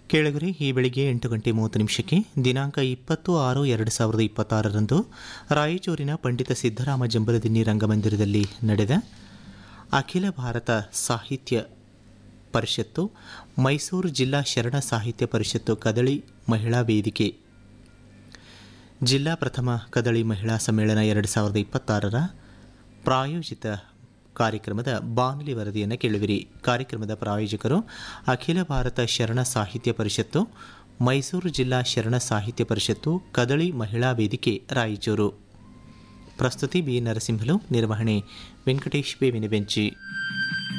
ಕೇಳಗರೆ ಈ ಬೆಳಿಗ್ಗೆ ಎಂಟು ಗಂಟೆ ಮೂವತ್ತು ನಿಮಿಷಕ್ಕೆ ದಿನಾಂಕ ಇಪ್ಪತ್ತು ಆರು ಎರಡು ಸಾವಿರದ ಇಪ್ಪತ್ತಾರರಂದು ರಾಯಚೂರಿನ ಪಂಡಿತ ಸಿದ್ದರಾಮ ಜಂಬಲದಿನ್ನಿ ರಂಗಮಂದಿರದಲ್ಲಿ ನಡೆದ ಅಖಿಲ ಭಾರತ ಸಾಹಿತ್ಯ ಪರಿಷತ್ತು ಮೈಸೂರು ಜಿಲ್ಲಾ ಶರಣ ಸಾಹಿತ್ಯ ಪರಿಷತ್ತು ಕದಳಿ ಮಹಿಳಾ ವೇದಿಕೆ ಜಿಲ್ಲಾ ಪ್ರಥಮ ಕದಳಿ ಮಹಿಳಾ ಸಮ್ಮೇಳನ ಎರಡು ಸಾವಿರದ ಇಪ್ಪತ್ತಾರರ ಪ್ರಾಯೋಜಿತ ಕಾರ್ಯಕ್ರಮದ ಬಾನುಲಿ ವರದಿಯನ್ನು ಕೇಳುವಿರಿ ಕಾರ್ಯಕ್ರಮದ ಪ್ರಾಯೋಜಕರು ಅಖಿಲ ಭಾರತ ಶರಣ ಸಾಹಿತ್ಯ ಪರಿಷತ್ತು ಮೈಸೂರು ಜಿಲ್ಲಾ ಶರಣ ಸಾಹಿತ್ಯ ಪರಿಷತ್ತು ಕದಳಿ ಮಹಿಳಾ ವೇದಿಕೆ ರಾಯಚೂರು ಪ್ರಸ್ತುತಿ ಬಿ ನರಸಿಂಹಲು ನಿರ್ವಹಣೆ ವೆಂಕಟೇಶ್ ಬೇವಿನ ಬೆಂಚಿ